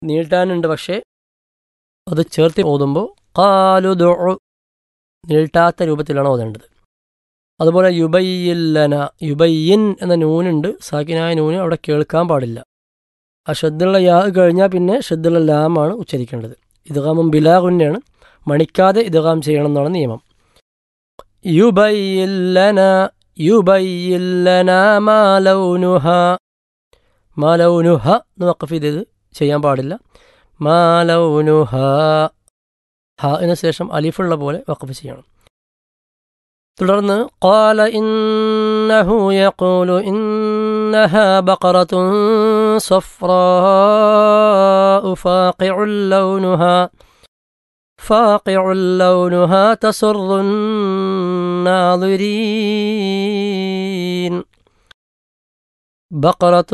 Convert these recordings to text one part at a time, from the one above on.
നീട്ടാനുണ്ട് പക്ഷേ അത് ചേർത്ത് ഓതുമ്പോൾ കാലു ദോ നീട്ടാത്ത രൂപത്തിലാണ് ഓതേണ്ടത് അതുപോലെ യുബയ്യില്ലന യുബയ്യിൻ എന്ന നൂനുണ്ട് സാക്കിനായ നൂന് അവിടെ കേൾക്കാൻ പാടില്ല ആ ഷദ്ദുള്ള യാ കഴിഞ്ഞാൽ പിന്നെ ഷദ്ദുള്ള ലാമാണ് ഉച്ചരിക്കേണ്ടത് ഇദ്ഗാമും ബിലാഗുന്നെയാണ് മണിക്കാതെ ഇദ്ഗാം ചെയ്യണം എന്നാണ് നിയമം യുബയ്യില്ലന യുബയ്യില്ലന മാലൗനുഹ മാലൗനുഹ എന്ന് വക്കഫ് ചെയ്തത് ചെയ്യാൻ പാടില്ല മാലൗനുഹ ഹ ന് ശേഷം അലിഫുള്ള പോലെ വക്കഫ് ചെയ്യണം തുടർന്ന് قال إنه يقول إنها بقرة صفراء فاقع لونها فاقع لونها تسر الناظرين بقرة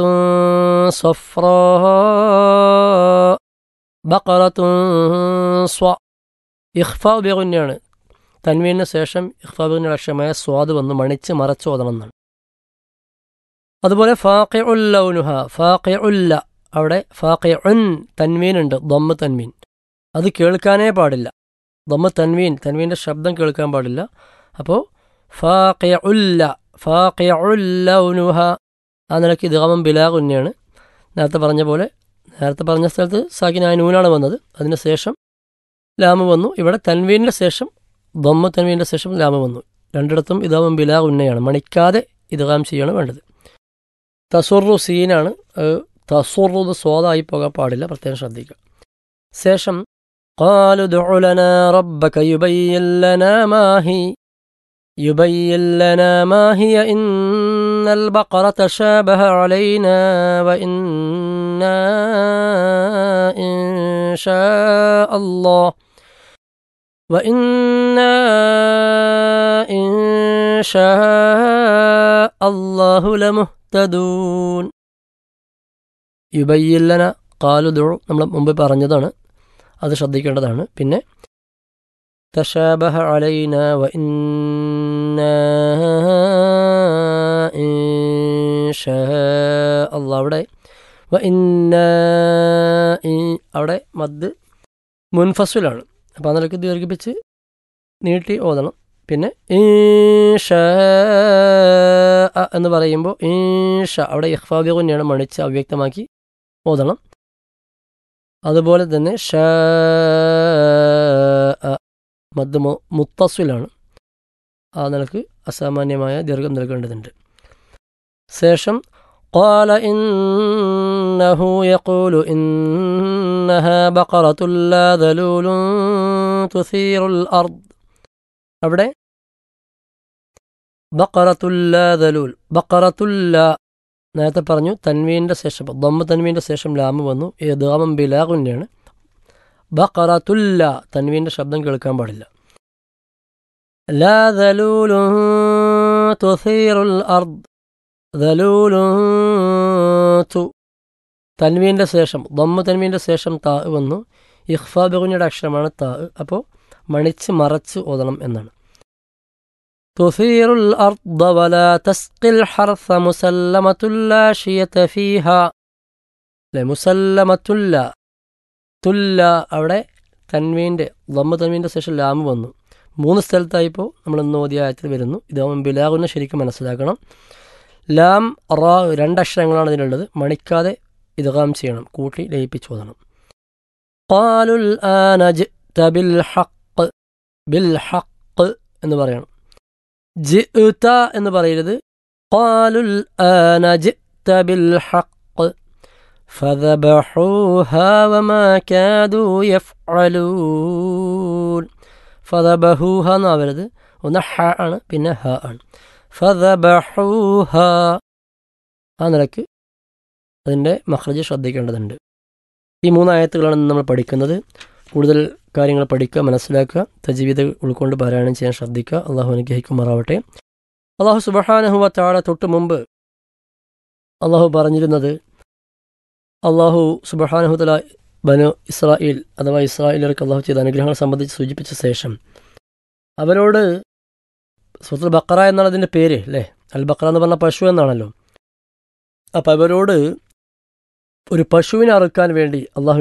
صفراء بقرة ص ഇഖ്ഫാ ബിഗുന്നെയാണ് തൻവീനു ശേഷം ഇഖ്ഫാബിന്റെ അക്ഷരമായ സ്വാദ് വന്ന് മണിച്ച് മറച്ച് ഓതണം എന്നാണ് അതുപോലെ ഫാഖി ഉല്ലൗനുഹ ഫാഖി ഉല്ല അവിടെ ഫാഖി ഉൻ തൻവീനുണ്ട് ദമ്മ് തൻവീൻ അത് കേൾക്കാനേ പാടില്ല ദമ്മ് തൻവീൻ തൻവീൻ്റെ ശബ്ദം കേൾക്കാൻ പാടില്ല അപ്പോൾ ഫാഖി ഉല്ല ഫാഖി ഉല്ലൗനുഹ ആ നിലയ്ക്ക് ഇദ്ഗാമം ബിലാഗുന്നെയാണ് നേരത്തെ പറഞ്ഞ പോലെ നേരത്തെ പറഞ്ഞ സ്ഥലത്ത് സാക്കിനായ നൂനാണ് വന്നത് അതിന് ശേഷം ലാമ് വന്നു ഇവിടെ തൻവീനിൻ്റെ ശേഷം ദമ്മ തൻവീൻ്റെ ശേഷം ലാമ വന്നു രണ്ടിടത്തും ഇതാവും ബിലാ ഉന്നയാണ് മണിക്കാതെ ഇദ്ഗാം ചെയ്യാണ് വേണ്ടത് തസുറു സീനാണ് തസുറു സ്വാദായി പോകാൻ പാടില്ല പ്രത്യേകം ശ്രദ്ധിക്കുക ശേഷം قالوا ادع لنا ربك يبين لنا ما هي يبين لنا ما هي إن البقرة شابه علينا وإنا إن شاء الله وإنا إن شاء الله لمهتدون യുബയ്യില്ലന കാലുദു നമ്മൾ മുമ്പ് പറഞ്ഞതാണ് അത് ശ്രദ്ധിക്കേണ്ടതാണ് പിന്നെ തഷാബഹ അലൈന വ അള്ളാഹ് അവിടെ വ ഇന്ന അവിടെ മദ് മുൻഫസുലാണ് അപ്പോൾ ആ നിലയ്ക്ക് ദീർഘിപ്പിച്ച് നീട്ടി ഓതണം പിന്നെ ഈഷ എന്ന് പറയുമ്പോൾ ഈഷ അവിടെ ഇഹ്ഫാബി തന്നെയാണ് മണിച്ച് അവ്യക്തമാക്കി ഓതണം അതുപോലെ തന്നെ ഷ മദ് മുത്തസിലാണ് ആ നിലക്ക് അസാമാന്യമായ ദീർഘം നൽകേണ്ടതുണ്ട് ശേഷം قال إنه يقول إنها بقرة لا ذلول تثير الأرض അവിടെ ബക്കറത്തുല്ല ദലൂൽ ബക്കറത്തുല്ല നേരത്തെ പറഞ്ഞു തൻവീൻ്റെ ശേഷം ദമ്മ തൻവീൻ്റെ ശേഷം ലാമ് വന്നു ദാമം ബിലാഖുന്നെയാണ് ബക്കറത്തുല്ല തൻവീൻ്റെ ശബ്ദം കേൾക്കാൻ പാടില്ല ലാ ദലൂലു തുസീറുൽ അർദ് ദലൂലു തൻവീൻ്റെ ശേഷം ദമ്മ തൻവീൻ്റെ ശേഷം താ വന്നു ഇഖ്ഫാ ബിഗുനിയുടെ അക്ഷരമാണ് താ അപ്പോൾ മണിച്ച് മറച്ച് ഓതണം എന്നാണ് تثير الأرض ولا تسقي الحرث مسلمة لا شية فيها മുസല്ലമ തുല്ല തുല്ല അവിടെ തൻവീൻ്റെ ലമ്മ തൻവീൻ്റെ ശേഷം ലാമ് വന്നു മൂന്ന് സ്ഥലത്തായിപ്പോൾ നമ്മൾ ഇന്ന് ഓതിയ ആയത്തിൽ വരുന്നു ഇതാവുമ്പോൾ ബിലാകുന്ന ശരിക്കും മനസ്സിലാക്കണം ലാം റാ രണ്ടക്ഷരങ്ങളാണ് ഇതിനുള്ളത് മണിക്കാതെ ഇദ്ഗാം ചെയ്യണം കൂട്ടി ലയിപ്പിച്ച് ഓതണം قالوا الآن جئت بالحق بالحق എന്ന് പറയണം ജിഅ്ത എന്ന് പറയരുത് قالوا الآن جئت بالحق فذبحوها وما كادوا يفعلون فذبحوها എന്നാവരുത് ഒന്ന് ഹ ആണ് പിന്നെ ഹ ആണ് ഫദബഹൂഹ ആ നിലക്ക് അതിൻ്റെ മഹ്റജ് ശ്രദ്ധിക്കേണ്ടതുണ്ട് ഈ മൂന്നായത്തുകളാണ് നമ്മൾ പഠിക്കുന്നത് കൂടുതൽ കാര്യങ്ങൾ പഠിക്കുക മനസ്സിലാക്കുക തജീവിത ഉൾക്കൊണ്ട് പാരായണം ചെയ്യാൻ ശ്രദ്ധിക്കുക അള്ളാഹു അനുഗ്രഹിക്കുമാറാവട്ടെ അള്ളാഹു സുബഹാനഹുവ താഴെ തൊട്ട് മുമ്പ് അള്ളാഹു പറഞ്ഞിരുന്നത് അള്ളാഹു സുബഹാനഹുതല ബനു ഇസ്രായേൽ അഥവാ ഇസ്രായേലർക്ക് അള്ളാഹു ചെയ്ത അനുഗ്രഹങ്ങളെ സംബന്ധിച്ച് സൂചിപ്പിച്ച ശേഷം അവരോട് സുഹൃത്തുൽ ബക്കറ എന്നാണ് അതിൻ്റെ പേര് അല്ലേ അൽ ബക്കറ എന്ന് പറഞ്ഞ പശു എന്നാണല്ലോ അപ്പം അവരോട് ഒരു പശുവിനെ അറുക്കാൻ വേണ്ടി അള്ളാഹു